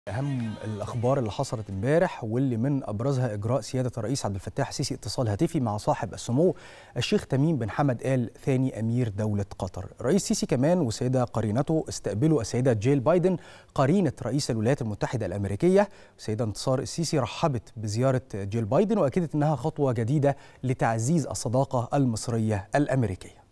أهم الأخبار اللي حصلت امبارح واللي من أبرزها إجراء سيادة الرئيس عبد الفتاح السيسي اتصال هاتفي مع صاحب السمو الشيخ تميم بن حمد آل ثاني أمير دولة قطر. الرئيس السيسي كمان والسيدة قرينته استقبلوا السيدة جيل بايدن قرينة رئيس الولايات المتحدة الأمريكية. السيدة انتصار السيسي رحبت بزيارة جيل بايدن وأكدت أنها خطوة جديدة لتعزيز الصداقة المصرية الأمريكية.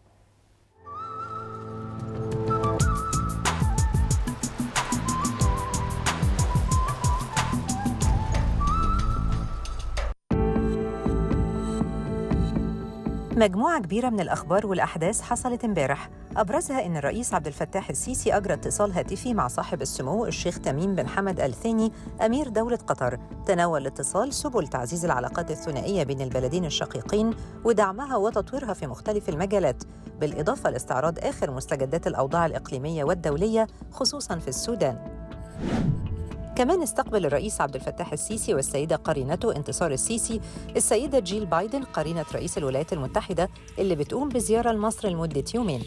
مجموعة كبيرة من الأخبار والأحداث حصلت امبارح أبرزها أن الرئيس عبد الفتاح السيسي أجرى اتصال هاتفي مع صاحب السمو الشيخ تميم بن حمد آل ثاني أمير دولة قطر تناول الاتصال سبل تعزيز العلاقات الثنائية بين البلدين الشقيقين ودعمها وتطويرها في مختلف المجالات بالإضافة لاستعراض آخر مستجدات الأوضاع الإقليمية والدولية خصوصاً في السودان كمان استقبل الرئيس عبد الفتاح السيسي والسيدة قرينته انتصار السيسي السيدة جيل بايدن قرينة رئيس الولايات المتحدة اللي بتقوم بزيارة لمصر لمدة يومين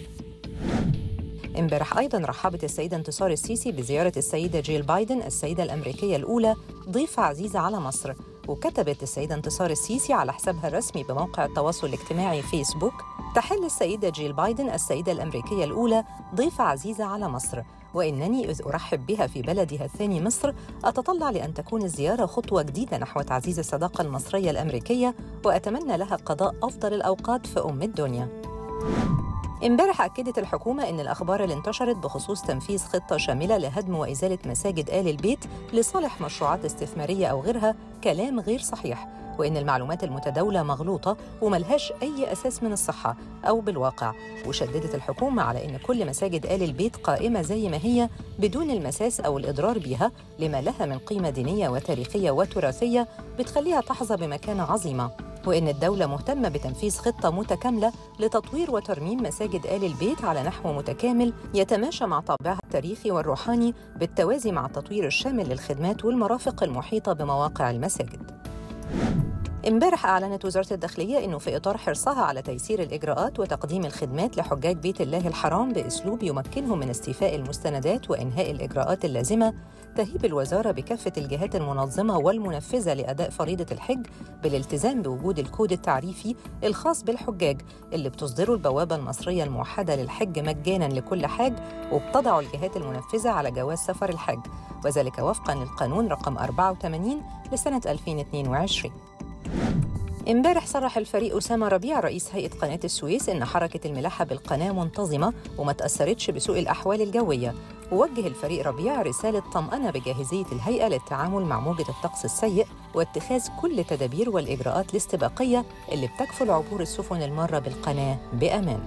امبارح ايضا رحبت السيده انتصار السيسي بزياره السيده جيل بايدن السيده الامريكيه الاولى ضيفه عزيزه على مصر وكتبت السيده انتصار السيسي على حسابها الرسمي بموقع التواصل الاجتماعي فيسبوك تحل السيده جيل بايدن السيده الامريكيه الاولى ضيفه عزيزه على مصر وانني اذ ارحب بها في بلدها الثاني مصر اتطلع لان تكون الزياره خطوه جديده نحو تعزيز الصداقه المصريه الامريكيه واتمنى لها قضاء افضل الاوقات في ام الدنيا امبارح أكدت الحكومة أن الأخبار اللي انتشرت بخصوص تنفيذ خطة شاملة لهدم وإزالة مساجد آل البيت لصالح مشروعات استثمارية أو غيرها كلام غير صحيح وإن المعلومات المتداولة مغلوطة وملهاش أي أساس من الصحة أو بالواقع وشددت الحكومة على أن كل مساجد آل البيت قائمة زي ما هي بدون المساس أو الإضرار بها لما لها من قيمة دينية وتاريخية وتراثية بتخليها تحظى بمكانة عظيمة وإن الدولة مهتمة بتنفيذ خطة متكاملة لتطوير وترميم مساجد آل البيت على نحو متكامل يتماشى مع طابعها التاريخي والروحاني بالتوازي مع التطوير الشامل للخدمات والمرافق المحيطة بمواقع المساجد. امبارح أعلنت وزارة الداخلية أنه في إطار حرصها على تيسير الإجراءات وتقديم الخدمات لحجاج بيت الله الحرام بأسلوب يمكنهم من استيفاء المستندات وإنهاء الإجراءات اللازمة تهيب الوزارة بكافة الجهات المنظمة والمنفذة لأداء فريضة الحج بالالتزام بوجود الكود التعريفي الخاص بالحجاج اللي بتصدره البوابة المصرية الموحدة للحج مجانا لكل حاج وبتضع الجهات المنفذة على جواز سفر الحج وذلك وفقا للقانون رقم 84 لسنة 2022 امبارح صرح الفريق أسامة ربيع رئيس هيئة قناة السويس إن حركة الملاحة بالقناة منتظمة وما تأثرتش بسوء الأحوال الجوية ووجه الفريق ربيع رسالة طمأنة بجاهزية الهيئة للتعامل مع موجة الطقس السيء واتخاذ كل التدابير والإجراءات الاستباقية اللي بتكفل عبور السفن المارة بالقناة بأمان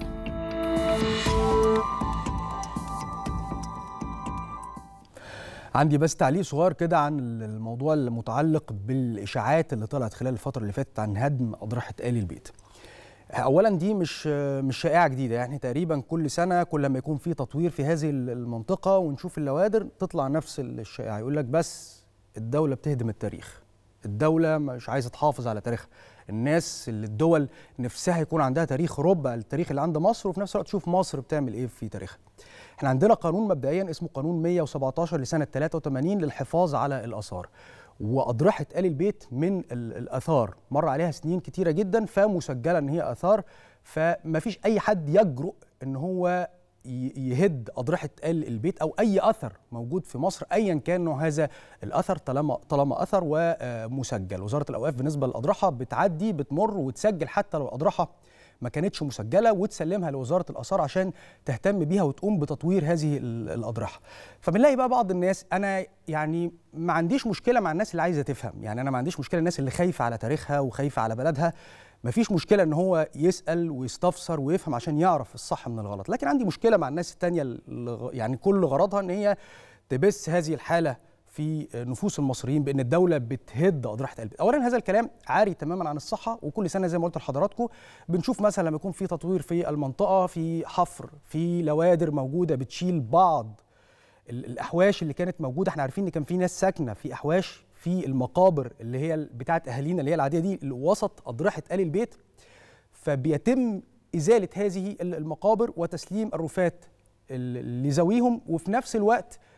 عندي بس تعليق صغير كده عن الموضوع المتعلق بالاشاعات اللي طلعت خلال الفتره اللي فاتت عن هدم اضرحه ال البيت. اولا دي مش مش شائعه جديده يعني تقريبا كل سنه كل ما يكون في تطوير في هذه المنطقه ونشوف اللوادر تطلع نفس الشائعه يقول لك بس الدوله بتهدم التاريخ. الدوله مش عايزه تحافظ على تاريخها. الناس اللي الدول نفسها يكون عندها تاريخ ربع التاريخ اللي عند مصر وفي نفس الوقت تشوف مصر بتعمل ايه في تاريخها. احنا عندنا قانون مبدئيا اسمه قانون 117 لسنه 83 للحفاظ على الاثار واضرحه ال البيت من الاثار مر عليها سنين كتيره جدا فمسجله ان هي اثار فما فيش اي حد يجرؤ ان هو يهد اضرحه ال البيت او اي اثر موجود في مصر ايا كان نوع هذا الاثر طالما طالما اثر ومسجل وزاره الاوقاف بالنسبه للاضرحه بتعدي بتمر وتسجل حتى لو الاضرحه ما كانتش مسجله وتسلمها لوزاره الاثار عشان تهتم بيها وتقوم بتطوير هذه الاضرحه فبنلاقي بقى بعض الناس انا يعني ما عنديش مشكله مع الناس اللي عايزه تفهم يعني انا ما عنديش مشكله الناس اللي خايفه على تاريخها وخايفه على بلدها ما فيش مشكله ان هو يسال ويستفسر ويفهم عشان يعرف الصح من الغلط لكن عندي مشكله مع الناس التانية اللي يعني كل غرضها ان هي تبث هذه الحاله في نفوس المصريين بان الدوله بتهد اضرحه البيت اولا هذا الكلام عاري تماما عن الصحه وكل سنه زي ما قلت لحضراتكم بنشوف مثلا لما يكون في تطوير في المنطقه في حفر في لوادر موجوده بتشيل بعض الاحواش اللي كانت موجوده احنا عارفين ان كان في ناس ساكنه في احواش في المقابر اللي هي بتاعه اهالينا اللي هي العاديه دي اللي وسط اضرحه ال البيت فبيتم ازاله هذه المقابر وتسليم الرفات لذويهم وفي نفس الوقت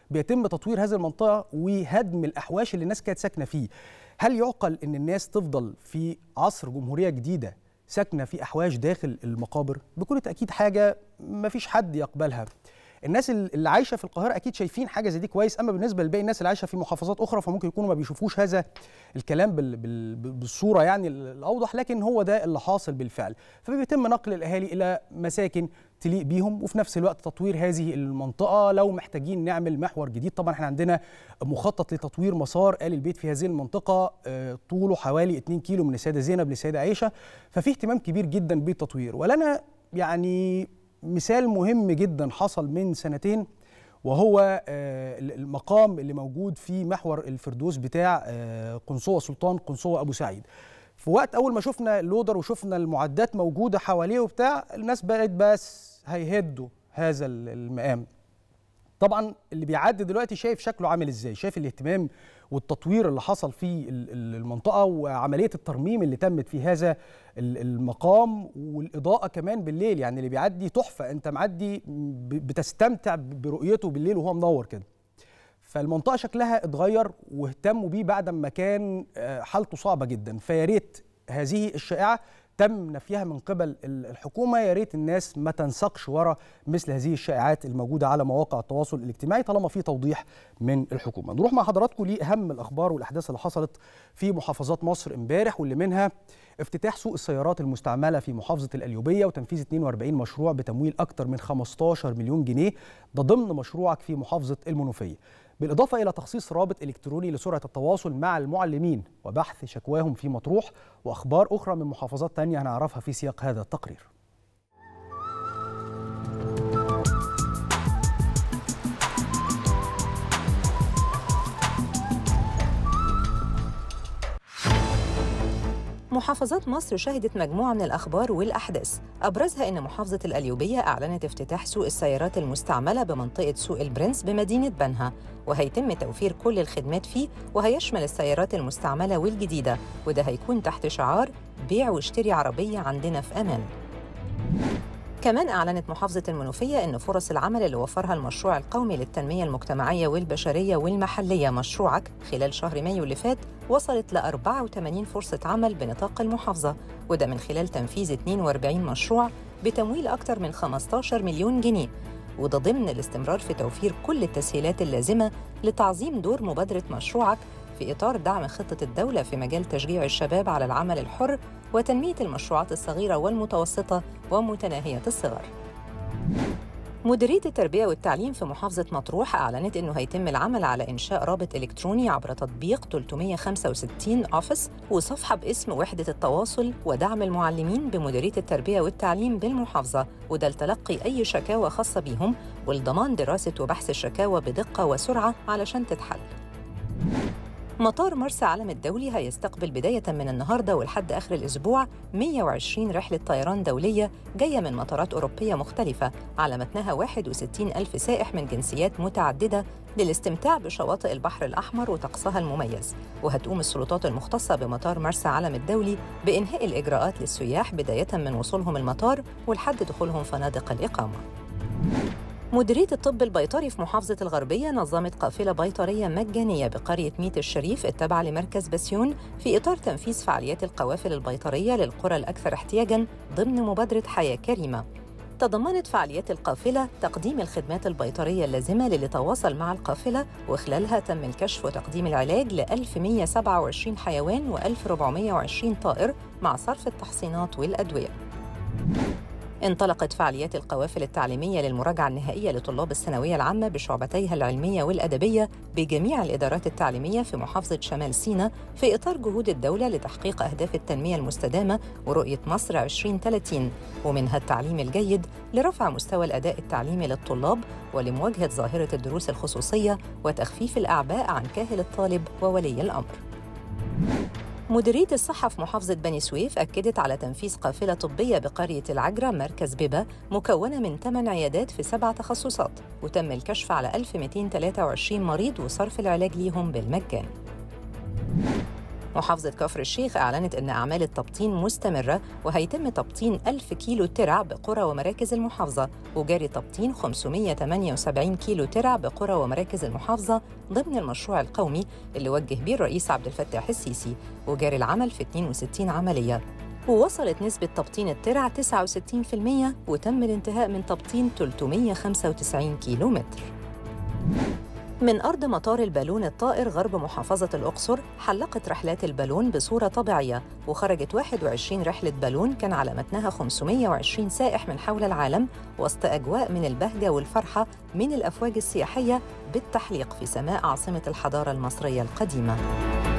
بيتم تطوير هذه المنطقه وهدم الاحواش اللي الناس كانت ساكنه فيه هل يعقل ان الناس تفضل في عصر جمهوريه جديده ساكنه في احواش داخل المقابر بكل تاكيد حاجه ما فيش حد يقبلها الناس اللي عايشه في القاهره اكيد شايفين حاجه زي دي كويس اما بالنسبه لباقي الناس اللي عايشه في محافظات اخرى فممكن يكونوا ما بيشوفوش هذا الكلام بال بال بالصوره يعني الاوضح لكن هو ده اللي حاصل بالفعل فبيتم نقل الاهالي الى مساكن تليق بيهم وفي نفس الوقت تطوير هذه المنطقه لو محتاجين نعمل محور جديد طبعا احنا عندنا مخطط لتطوير مسار ال البيت في هذه المنطقه طوله حوالي 2 كيلو من السيده زينب للسيده عائشه ففي اهتمام كبير جدا بالتطوير ولنا يعني مثال مهم جدا حصل من سنتين وهو المقام اللي موجود في محور الفردوس بتاع قنصوة سلطان قنصوة أبو سعيد في وقت أول ما شفنا اللودر وشفنا المعدات موجودة حواليه وبتاع الناس بقت بس هيهدوا هذا المقام طبعا اللي بيعدي دلوقتي شايف شكله عامل ازاي شايف الاهتمام والتطوير اللي حصل في المنطقه وعمليه الترميم اللي تمت في هذا المقام والاضاءه كمان بالليل يعني اللي بيعدي تحفه انت معدي بتستمتع برؤيته بالليل وهو منور كده فالمنطقه شكلها اتغير واهتموا بيه بعد ما كان حالته صعبه جدا فيا ريت هذه الشائعه تم نفيها من قبل الحكومه يا ريت الناس ما تنسقش ورا مثل هذه الشائعات الموجوده على مواقع التواصل الاجتماعي طالما في توضيح من الحكومه نروح مع حضراتكم لاهم الاخبار والاحداث اللي حصلت في محافظات مصر امبارح واللي منها افتتاح سوق السيارات المستعمله في محافظه القليوبيه وتنفيذ 42 مشروع بتمويل اكثر من 15 مليون جنيه ده ضمن مشروعك في محافظه المنوفيه بالإضافة إلى تخصيص رابط إلكتروني لسرعة التواصل مع المعلمين وبحث شكواهم في مطروح وأخبار أخرى من محافظات تانية هنعرفها في سياق هذا التقرير محافظات مصر شهدت مجموعة من الأخبار والأحداث أبرزها أن محافظة القليوبية أعلنت افتتاح سوق السيارات المستعملة بمنطقة سوق البرنس بمدينة بنها وهيتم توفير كل الخدمات فيه وهيشمل السيارات المستعملة والجديدة وده هيكون تحت شعار بيع واشتري عربية عندنا في أمان كمان أعلنت محافظة المنوفية أن فرص العمل اللي وفرها المشروع القومي للتنمية المجتمعية والبشرية والمحلية مشروعك خلال شهر مايو اللي فات وصلت ل 84 فرصة عمل بنطاق المحافظة وده من خلال تنفيذ 42 مشروع بتمويل أكثر من 15 مليون جنيه وده ضمن الاستمرار في توفير كل التسهيلات اللازمة لتعظيم دور مبادرة مشروعك في إطار دعم خطة الدولة في مجال تشجيع الشباب على العمل الحر وتنمية المشروعات الصغيرة والمتوسطة ومتناهية الصغر. مديرية التربية والتعليم في محافظة مطروح أعلنت أنه هيتم العمل على إنشاء رابط إلكتروني عبر تطبيق 365 أوفيس وصفحة باسم وحدة التواصل ودعم المعلمين بمديرية التربية والتعليم بالمحافظة وده لتلقي أي شكاوى خاصة بيهم ولضمان دراسة وبحث الشكاوى بدقة وسرعة علشان تتحل. مطار مرسى علم الدولي هيستقبل بداية من النهاردة ولحد آخر الأسبوع 120 رحلة طيران دولية جاية من مطارات أوروبية مختلفة على متنها 61 ألف سائح من جنسيات متعددة للاستمتاع بشواطئ البحر الأحمر وطقسها المميز وهتقوم السلطات المختصة بمطار مرسى علم الدولي بإنهاء الإجراءات للسياح بداية من وصولهم المطار ولحد دخولهم فنادق الإقامة مديرية الطب البيطري في محافظة الغربية نظمت قافلة بيطرية مجانية بقرية ميت الشريف التابعة لمركز بسيون في إطار تنفيذ فعاليات القوافل البيطرية للقرى الأكثر احتياجاً ضمن مبادرة حياة كريمة. تضمنت فعاليات القافلة تقديم الخدمات البيطرية اللازمة للي تواصل مع القافلة وخلالها تم الكشف وتقديم العلاج ل 1127 حيوان و1420 طائر مع صرف التحصينات والأدوية. انطلقت فعاليات القوافل التعليمية للمراجعة النهائية لطلاب الثانوية العامة بشعبتيها العلمية والأدبية بجميع الإدارات التعليمية في محافظة شمال سيناء في إطار جهود الدولة لتحقيق أهداف التنمية المستدامة ورؤية مصر 2030 ومنها التعليم الجيد لرفع مستوى الأداء التعليمي للطلاب ولمواجهة ظاهرة الدروس الخصوصية وتخفيف الأعباء عن كاهل الطالب وولي الأمر. مديرية الصحة في محافظة بني سويف أكدت على تنفيذ قافلة طبية بقرية العجرة مركز بيبا مكونة من 8 عيادات في سبع تخصصات وتم الكشف على 1223 مريض وصرف العلاج ليهم بالمجان محافظة كفر الشيخ أعلنت أن أعمال التبطين مستمرة وهيتم تبطين 1000 كيلو ترع بقرى ومراكز المحافظة وجاري تبطين 578 كيلو ترع بقرى ومراكز المحافظة ضمن المشروع القومي اللي وجه به الرئيس عبد الفتاح السيسي وجاري العمل في 62 عملية ووصلت نسبة تبطين الترع 69% وتم الانتهاء من تبطين 395 كيلو متر من أرض مطار البالون الطائر غرب محافظة الأقصر حلقت رحلات البالون بصورة طبيعية وخرجت 21 رحلة بالون كان على متنها 520 سائح من حول العالم وسط أجواء من البهجة والفرحة من الأفواج السياحية بالتحليق في سماء عاصمة الحضارة المصرية القديمة